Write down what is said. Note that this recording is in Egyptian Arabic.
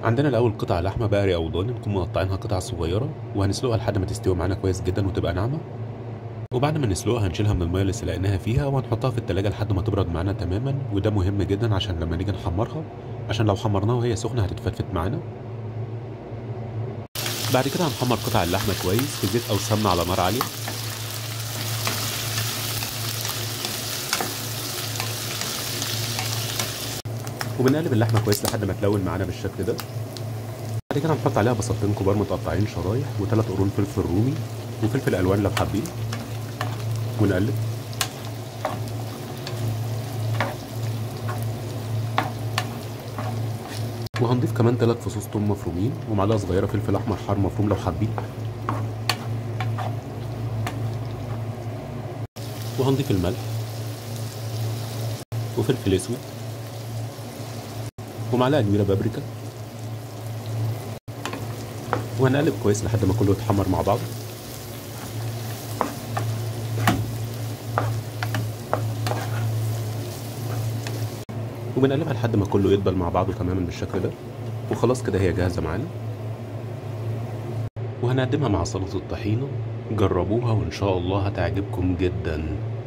عندنا الأول قطع لحمة بقري أو ضاني نكون مقطعينها قطع صغيرة وهنسلقها لحد ما تستوي معانا كويس جدا وتبقى ناعمة وبعد ما نسلقها هنشيلها من المية اللي سلقناها فيها وهنحطها في التلاجة لحد ما تبرد معانا تماما وده مهم جدا عشان لما نيجي نحمرها عشان لو حمرناها وهي سخنة هتتفتفت معانا بعد كده هنحمر قطع اللحمة كويس في زيت أو سمنة على نار عالية وبنقلب اللحمة كويس لحد ما تلون معانا بالشكل ده بعد كده هنحط عليها بصلتين كبار متقطعين شرايح وثلاث قرون فلفل رومي وفلفل ألوان لو حابين ونقلب وهنضيف كمان ثلاث فصوص توم مفرومين ومعلقة صغيرة فلفل أحمر حار مفروم لو حابين وهنضيف الملح وفلفل اسود ومعلقه كبيره بابريكا وهنقلب كويس لحد ما كله يتحمر مع بعض وبنقلبها لحد ما كله يدبل مع بعضه تماما بالشكل ده وخلاص كده هي جاهزه معانا وهنقدمها مع سلطه الطحينه جربوها وان شاء الله هتعجبكم جدا